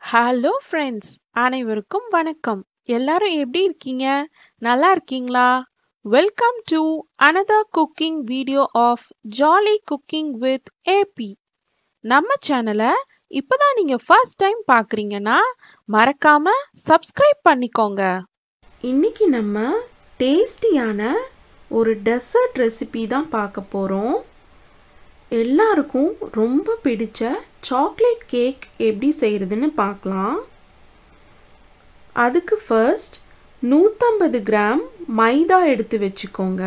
hello friends அனைவருக்கும் வணக்கம் எல்லாரும் எப்படி இருக்கீங்க நல்லா இருக்கீங்களா welcome to another cooking video of jolly cooking with AB நம்ம சேனலை இப்போதான் நீங்கள் ஃபர்ஸ்ட் டைம் பார்க்குறீங்கன்னா மறக்காம சப்ஸ்கிரைப் பண்ணிக்கோங்க இன்னைக்கு நம்ம டேஸ்டியான ஒரு டெசர்ட் ரெசிபி தான் பார்க்க போகிறோம் எல்லாருக்கும் ரொம்ப பிடிச்ச சாக்லேட் கேக் எப்படி செய்கிறதுன்னு பார்க்கலாம் அதுக்கு ஃபர்ஸ்ட் நூற்றம்பது கிராம் மைதா எடுத்து வச்சுக்கோங்க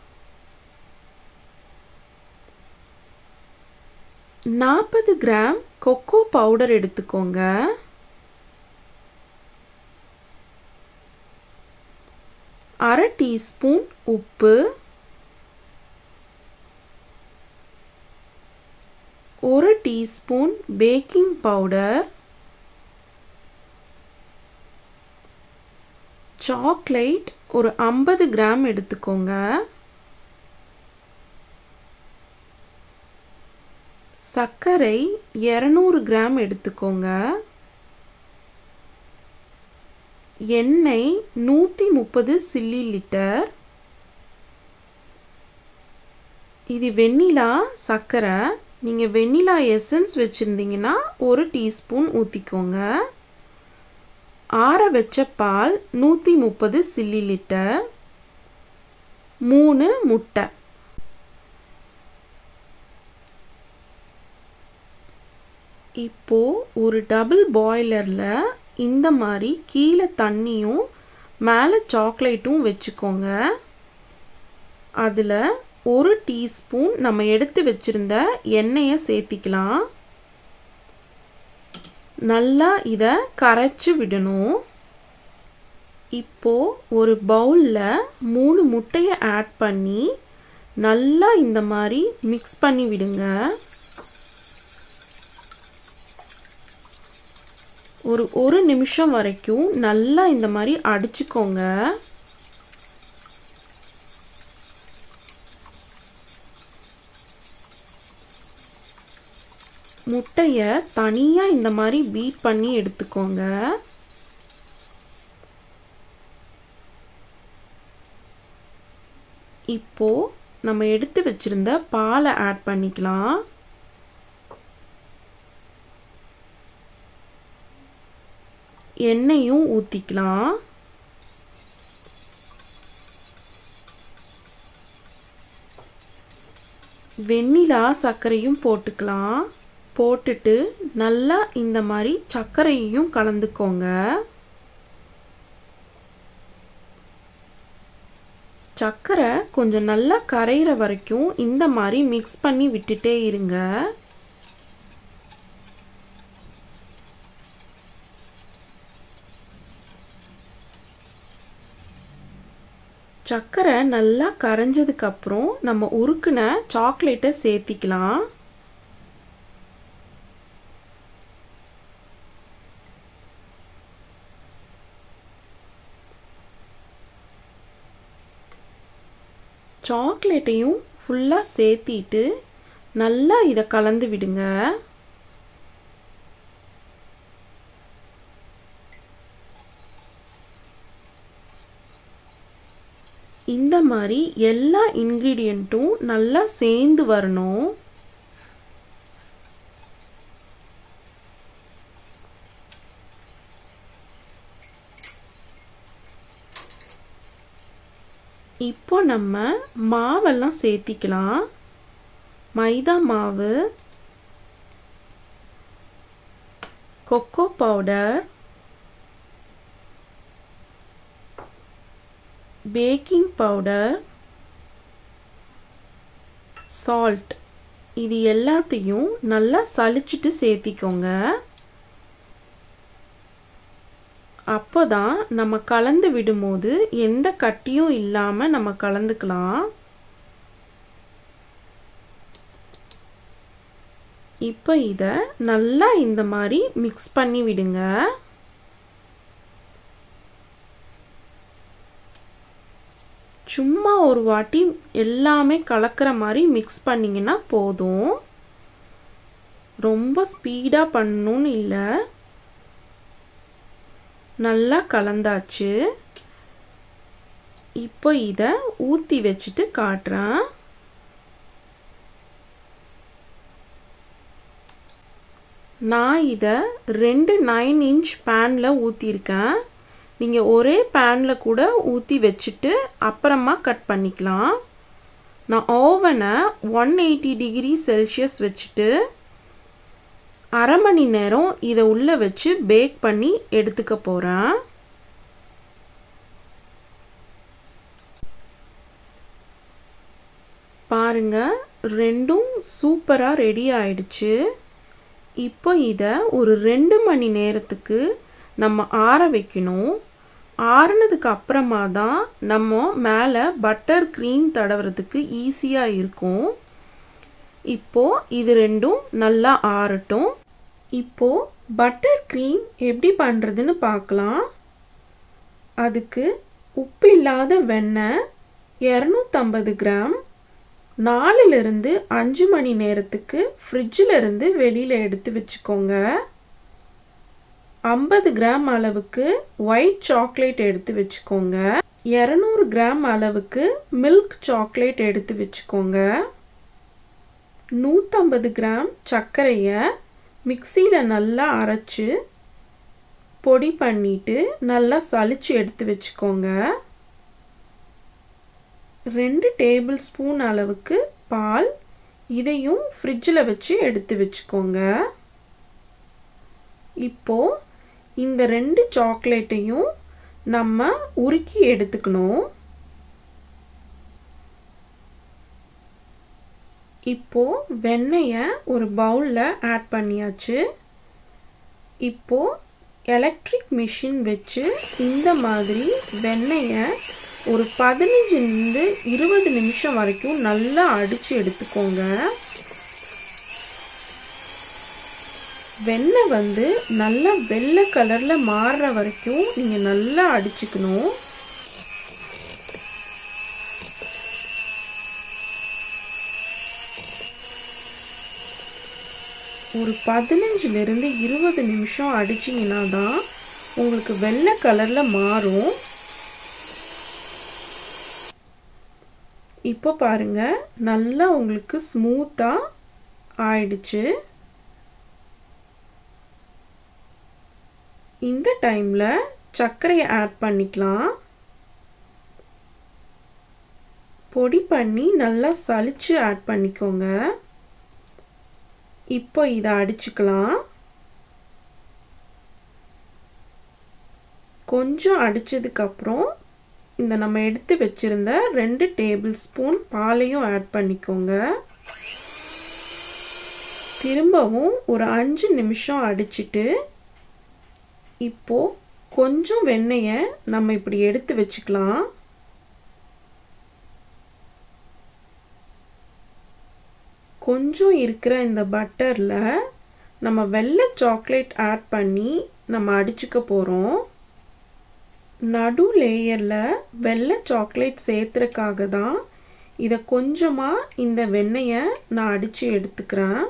நாற்பது கிராம் கொக்கோ பவுடர் எடுத்துக்கோங்க அரை டீஸ்பூன் உப்பு ஒரு டீஸ்பூன் பேக்கிங் பவுடர் சாக்லேட் ஒரு ஐம்பது கிராம் எடுத்துக்கோங்க சர்க்கரை இரநூறு கிராம் எடுத்துக்கோங்க எண்ணெய் நூற்றி முப்பது சில்லி லிட்டர் இது வெண்ணிலா சர்க்கரை நீங்கள் வெண்ணிலா எசன்ஸ் வச்சுருந்தீங்கன்னா ஒரு டீஸ்பூன் ஊற்றிக்கோங்க ஆற வச்ச பால் நூற்றி முப்பது சில்லி லிட்டர் மூணு முட்டை இப்போ ஒரு டபுள் பாய்லரில் இந்த மாதிரி கீழே தண்ணியும் மேலே சாக்லேட்டும் வச்சுக்கோங்க அதில் ஒரு டீஸ்பூன் நம்ம எடுத்து வச்சுருந்த எண்ணெயை சேர்த்திக்கலாம் நல்லா இதை கரைச்சி விடணும் இப்போ ஒரு பவுலில் மூணு முட்டையை ஆட் பண்ணி நல்லா இந்த மாதிரி மிக்ஸ் பண்ணி விடுங்க ஒரு ஒரு நிமிஷம் வரைக்கும் நல்லா இந்த மாதிரி அடிச்சுக்கோங்க முட்டையை தனியாக இந்த மாதிரி பீட் பண்ணி எடுத்துக்கோங்க இப்போ நம்ம எடுத்து வச்சிருந்த பாலை ஆட் பண்ணிக்கலாம் எண்ணெயும் ஊற்றிக்கலாம் வெண்ணிலா சர்க்கரையும் போட்டுக்கலாம் போட்டுட்டு நல்லா இந்த மாதிரி சர்க்கரையையும் கலந்துக்கோங்க சர்க்கரை கொஞ்சம் நல்லா கரையிற வரைக்கும் இந்த மாதிரி மிக்ஸ் பண்ணி விட்டுட்டே இருங்க சர்க்கரை நல்லா கரைஞ்சதுக்கப்புறம் நம்ம உருக்குன சாக்லேட்டை சேர்த்திக்கலாம் சாக்லேட்டையும் ஃபுல்லாக சேர்த்திட்டு நல்லா இதை கலந்து விடுங்க இந்த மாதிரி எல்லா இன்க்ரீடியண்ட்டும் நல்லா சேர்ந்து வரணும் இப்போ நம்ம மாவெல்லாம் சேர்த்திக்கலாம் மைதா மாவு cocoa powder baking powder salt இது எல்லாத்தையும் நல்லா சளிச்சிட்டு சேர்த்திக்கோங்க அப்போ தான் நம்ம கலந்து விடும்போது எந்த கட்டியும் இல்லாமல் நம்ம கலந்துக்கலாம் இப்போ இதை நல்லா இந்த மாதிரி மிக்ஸ் பண்ணி விடுங்க சும்மா ஒரு வாட்டி எல்லாமே கலக்கிற மாதிரி மிக்ஸ் பண்ணிங்கன்னா போதும் ரொம்ப ஸ்பீடாக பண்ணணும்னு இல்லை நல்லா கலந்தாச்சு இப்போ இதை ஊற்றி வச்சுட்டு காட்டுறேன் நான் இதை ரெண்டு நைன் இன்ச் பேனில் ஊற்றிருக்கேன் நீங்கள் ஒரே பேனில் கூட ஊற்றி வச்சுட்டு அப்புறமா கட் பண்ணிக்கலாம் நான் ஓவனை ஒன் எயிட்டி டிகிரி செல்சியஸ் வச்சுட்டு அரை மணி நேரம் இதை உள்ளே வச்சு பேக் பண்ணி எடுத்துக்க போகிறேன் பாருங்க ரெண்டும் சூப்பராக ரெடி ஆயிடுச்சு இப்போ இதை ஒரு ரெண்டு மணி நேரத்துக்கு நம்ம ஆற வைக்கணும் ஆறுனதுக்கு அப்புறமா தான் நம்ம மேலே பட்டர் க்ரீம் தடவுறதுக்கு ஈஸியாக இருக்கும் இப்போது இது ரெண்டும் நல்லா ஆறட்டும் இப்போது பட்டர் க்ரீம் எப்படி பண்ணுறதுன்னு பார்க்கலாம் அதுக்கு உப்பு இல்லாத வெண்ணெய் இரநூத்தம்பது கிராம் நாலுலேருந்து அஞ்சு மணி நேரத்துக்கு ஃப்ரிட்ஜில் இருந்து வெளியில் எடுத்து வச்சுக்கோங்க ஐம்பது கிராம் அளவுக்கு ஒயிட் சாக்லேட் எடுத்து வச்சுக்கோங்க இரநூறு கிராம் அளவுக்கு மில்க் சாக்லேட் எடுத்து வச்சுக்கோங்க நூற்றம்பது கிராம் சர்க்கரையை மிக்சியில் நல்லா அரைச்சி பொடி பண்ணிட்டு நல்லா சலிச்சு எடுத்து வச்சுக்கோங்க ரெண்டு டேபிள் ஸ்பூன் அளவுக்கு பால் இதையும் ஃப்ரிட்ஜில் வச்சு எடுத்து வச்சுக்கோங்க இப்போ இந்த ரெண்டு சாக்லேட்டையும் நம்ம உருக்கி எடுத்துக்கணும் இப்போ வெண்ணெயை ஒரு பவுலில் ஆட் பண்ணியாச்சு இப்போ எலக்ட்ரிக் மிஷின் வச்சு இந்த மாதிரி வெண்ணெயை ஒரு பதினஞ்சுலேருந்து இருபது நிமிஷம் வரைக்கும் நல்லா அடித்து எடுத்துக்கோங்க வெண்ணெய் வந்து நல்லா வெள்ளை கலரில் மாறுற வரைக்கும் நீங்கள் நல்லா அடிச்சுக்கணும் ஒரு பதினஞ்சுலேருந்து இருபது நிமிஷம் அடிச்சிங்கன்னா தான் உங்களுக்கு வெள்ளை கலரில் மாறும் இப்போ பாருங்க நல்லா உங்களுக்கு ஸ்மூத்தாக ஆயிடுச்சு இந்த டைமில் சர்க்கரையை ஆட் பண்ணிக்கலாம் பொடி பண்ணி நல்லா சலிச்சு ஆட் பண்ணிக்கோங்க இப்போ இதை அடிச்சுக்கலாம் கொஞ்சம் அடித்ததுக்கப்புறம் இந்த நம்ம எடுத்து வச்சுருந்த ரெண்டு டேபிள் ஸ்பூன் பாலையும் ஆட் பண்ணிக்கோங்க திரும்பவும் ஒரு அஞ்சு நிமிஷம் அடிச்சிட்டு இப்போது கொஞ்சம் வெண்ணெயை நம்ம இப்படி எடுத்து வச்சுக்கலாம் கொஞ்சம் இருக்கிற இந்த பட்டரில் நம்ம வெள்ளை சாக்லேட் ஆட் பண்ணி நம்ம அடிச்சுக்க போகிறோம் நடு லேயரில் வெள்ளை சாக்லேட் சேர்த்துறக்காக தான் இதை கொஞ்சமாக இந்த வெண்ணெயை நான் அடித்து எடுத்துக்கிறேன்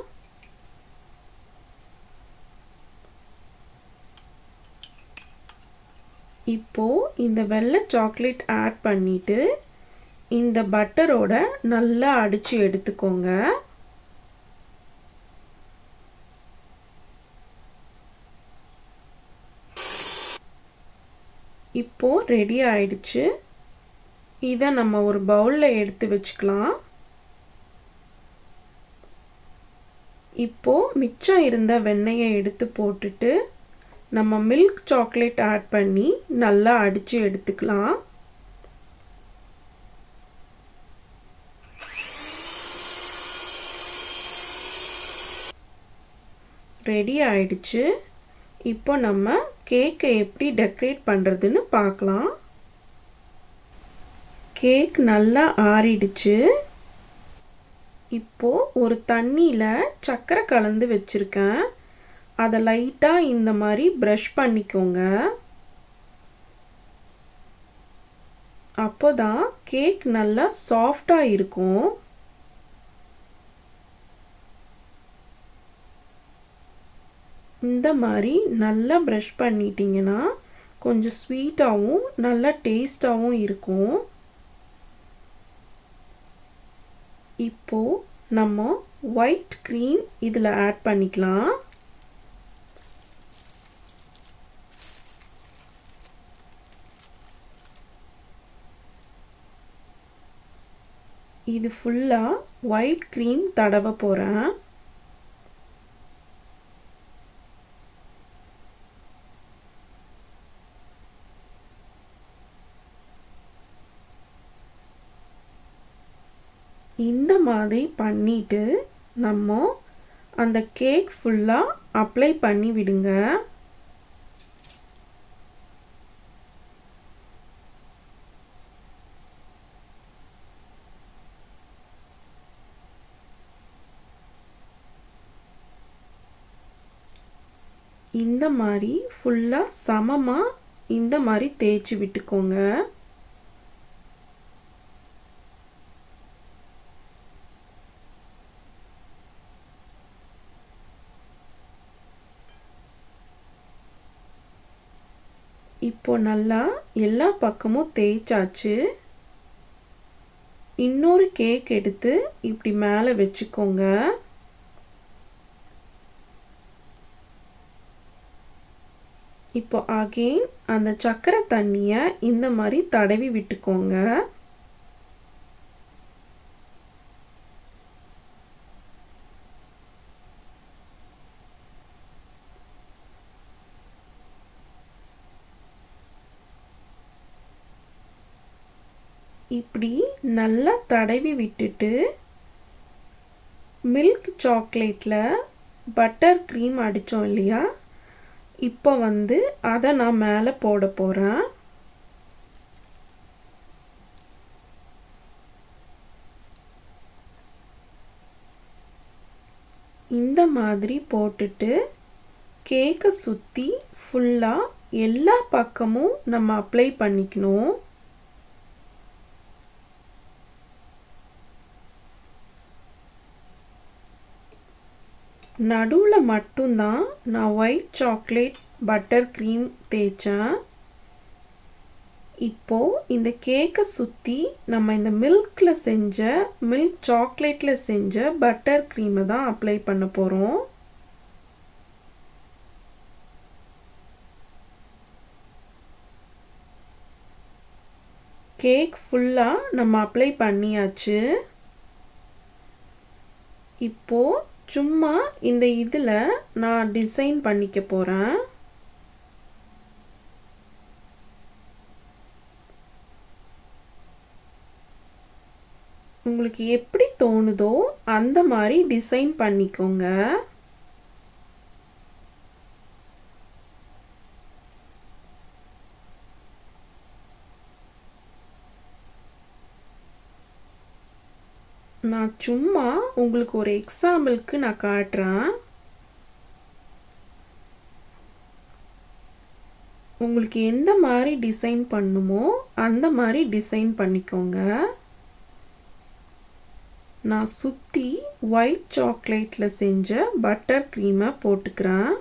இப்போது இந்த வெள்ளை சாக்லேட் ஆட் பண்ணிவிட்டு இந்த பட்டரோட நல்லா அடித்து எடுத்துக்கோங்க இப்போது ரெடி ஆயிடுச்சு இதை நம்ம ஒரு பவுலில் எடுத்து வச்சுக்கலாம் இப்போது மிச்சம் இருந்த வெண்ணெயை எடுத்து போட்டுட்டு நம்ம மில்க் சாக்லேட் ஆட் பண்ணி நல்லா அடித்து எடுத்துக்கலாம் ரெடி ஆயிடுச்சு இப்போ நம்ம கேக்கை எப்படி டெக்கரேட் பண்ணுறதுன்னு பார்க்கலாம் கேக் நல்லா ஆறிடுச்சு இப்போது ஒரு தண்ணியில் சர்க்கரை கலந்து வச்சுருக்கேன் அதை லைட்டாக இந்த மாதிரி ப்ரஷ் பண்ணிக்கோங்க அப்போ தான் கேக் நல்லா சாஃப்டாக இருக்கும் இந்த மாதிரி நல்லா ப்ரஷ் பண்ணிட்டீங்கன்னா கொஞ்சம் ஸ்வீட்டாகவும் நல்லா டேஸ்டாகவும் இருக்கும் இப்போது நம்ம ஒயிட் க்ரீம் இதில் ஆட் பண்ணிக்கலாம் இது ஃபுல்லாக ஒயிட் க்ரீம் தடவ போகிறேன் இந்த மாதிரி பண்ணிட்டு நம்ம அந்த கேக் ஃபுல்லாக அப்ளை பண்ணி விடுங்க இந்த மாதிரி ஃபுல்லாக சமமாக இந்த மாதிரி தேய்ச்சி விட்டுக்கோங்க இப்போ நல்லா எல்லா பக்கமும் தேய்ச்சாச்சு இன்னொரு கேக் எடுத்து இப்படி மேலே வச்சுக்கோங்க இப்போ அகெயின் அந்த சக்கரை தண்ணியை இந்த மாதிரி தடவி விட்டுக்கோங்க இப்படி நல்லா தடவி விட்டுட்டு மில்க் சாக்லேட்டில் பட்டர் க்ரீம் அடித்தோம் இல்லையா இப்போ வந்து அதை நான் மேலே போட போகிறேன் இந்த மாதிரி போட்டுட்டு கேக்கை சுற்றி ஃபுல்லாக எல்லா பக்கமும் நம்ம அப்ளை பண்ணிக்கணும் நடுவில் மட்டும்தான் நான் ஒயிட் சாக்லேட் பட்டர் க்ரீம் தேய்ச்சேன் இப்போது இந்த கேக்கை சுற்றி நம்ம இந்த மில்கில் செஞ்ச மில்க் சாக்லேட்டில் செஞ்ச பட்டர் க்ரீமை தான் அப்ளை பண்ண போகிறோம் கேக் ஃபுல்லாக நம்ம அப்ளை பண்ணியாச்சு இப்போது சும்மா இந்த இதில் நான் டிசைன் பண்ணிக்க போகிறேன் உங்களுக்கு எப்படி தோணுதோ அந்த மாதிரி டிசைன் பண்ணிக்கோங்க நான் சும்மா உங்களுக்கு ஒரு எக்ஸாம்பிளுக்கு நான் காட்டுறேன் உங்களுக்கு எந்த மாதிரி டிசைன் பண்ணுமோ அந்த மாதிரி டிசைன் பண்ணிக்கோங்க நான் சுற்றி ஒயிட் சாக்லேட்டில் செஞ்ச பட்டர் க்ரீமை போட்டுக்கிறேன்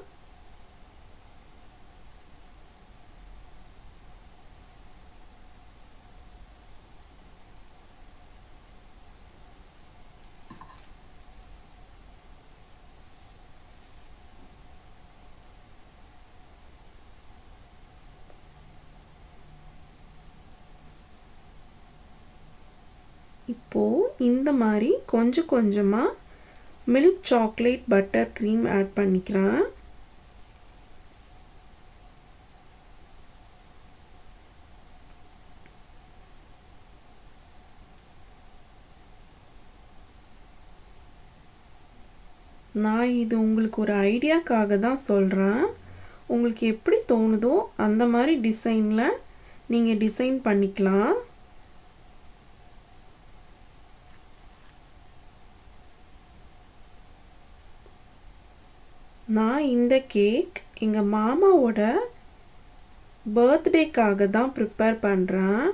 இப்போது இந்த மாதிரி கொஞ்சம் கொஞ்சமாக milk chocolate butter cream add பண்ணிக்கிறேன் நான் இது உங்களுக்கு ஒரு ஐடியாக்காக தான் சொல்கிறேன் உங்களுக்கு எப்படி தோணுதோ அந்த மாதிரி டிசைனில் நீங்கள் டிசைன் பண்ணிக்கலாம் நான் இந்த கேக் எங்கள் மாமாவோட பர்த்டேக்காக தான் ப்ரிப்பேர் பண்ணுறேன்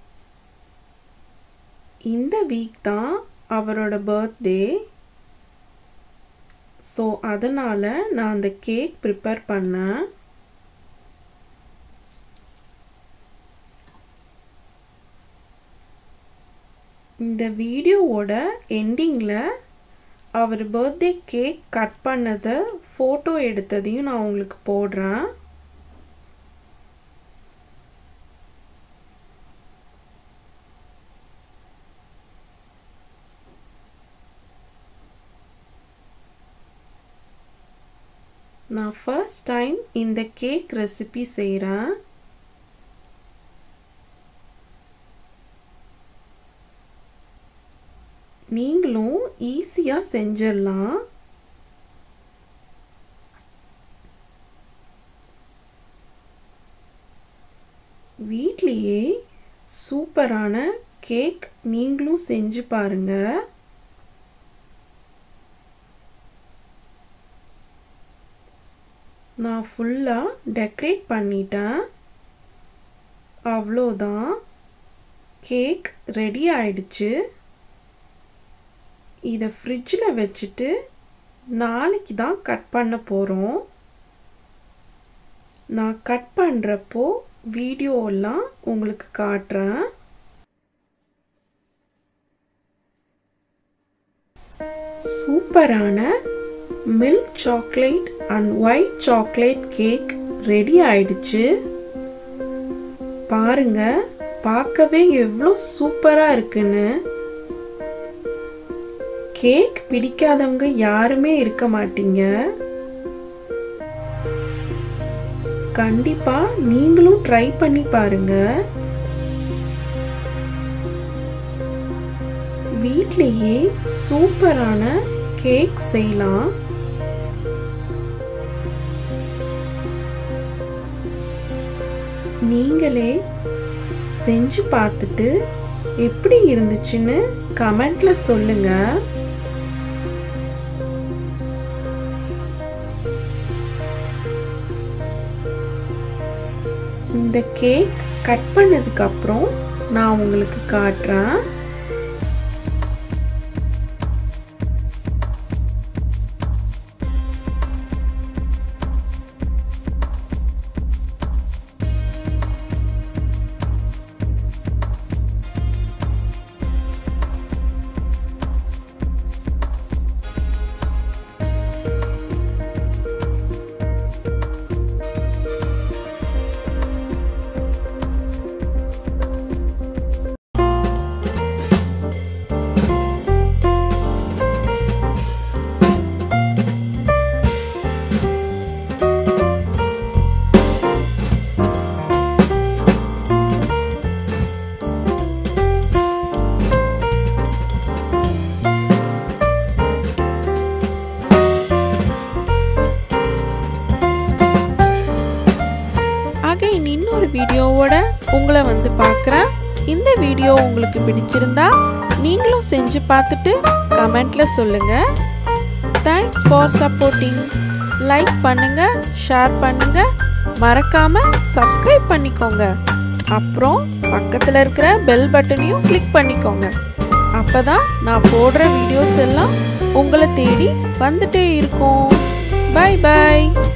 இந்த வீக் தான் அவரோட பர்த்டே ஸோ அதனால் நான் அந்த கேக் ப்ரிப்பேர் பண்ணேன் இந்த வீடியோவோட எண்டிங்கில் அவர் பர்த்டே கேக் கட் பண்ணதை ஃபோட்டோ எடுத்ததையும் நான் உங்களுக்கு போடுறேன் நான் ஃபர்ஸ்ட் டைம் இந்த கேக் ரெசிபி செய்கிறேன் நீங்களும் ஈஸியாக செஞ்சிடலாம் வீட்லேயே சூப்பரான கேக் நீங்களும் செஞ்சு பாருங்கள் நான் ஃபுல்லாக டெக்கரேட் பண்ணிட்டேன் அவ்வளோதான் கேக் ரெடி ஆயிடுச்சு இதை ஃப்ரிட்ஜில் வச்சுட்டு நாளைக்கு தான் கட் பண்ண போகிறோம் நான் கட் பண்ணுறப்போ வீடியோலாம் உங்களுக்கு காட்டுறேன் சூப்பரான milk chocolate and white chocolate cake ready ஆயிடுச்சு பாருங்க பார்க்கவே எவ்வளோ சூப்பராக இருக்குன்னு கேக் பிடிக்காதவங்க யாருமே இருக்க மாட்டீங்க கண்டிப்பா நீங்களும் ட்ரை பண்ணி பாருங்க வீட்லேயே சூப்பரான கேக் செய்யலாம் நீங்களே செஞ்சு பார்த்துட்டு எப்படி இருந்துச்சுன்னு கமெண்ட்ல சொல்லுங்க இந்த கேக் கட் பண்ணதுக்கு அப்புறம் நான் உங்களுக்கு காட்டுறேன் அகைன் இன்னொரு வீடியோவோட உங்களை வந்து பார்க்குறேன் இந்த வீடியோ உங்களுக்கு பிடிச்சிருந்தா நீங்களும் செஞ்சு பார்த்துட்டு கமெண்ட்ல சொல்லுங்க தேங்க்ஸ் ஃபார் சப்போர்ட்டிங் லைக் பண்ணுங்க ஷேர் பண்ணுங்க மறக்காம சப்ஸ்கிரைப் பண்ணிக்கோங்க அப்புறம் பக்கத்தில் இருக்கிற பெல் பட்டனையும் கிளிக் பண்ணிக்கோங்க அப்பதான் நான் போடுற வீடியோஸ் எல்லாம் உங்களை தேடி வந்துட்டே இருக்கும் பை பை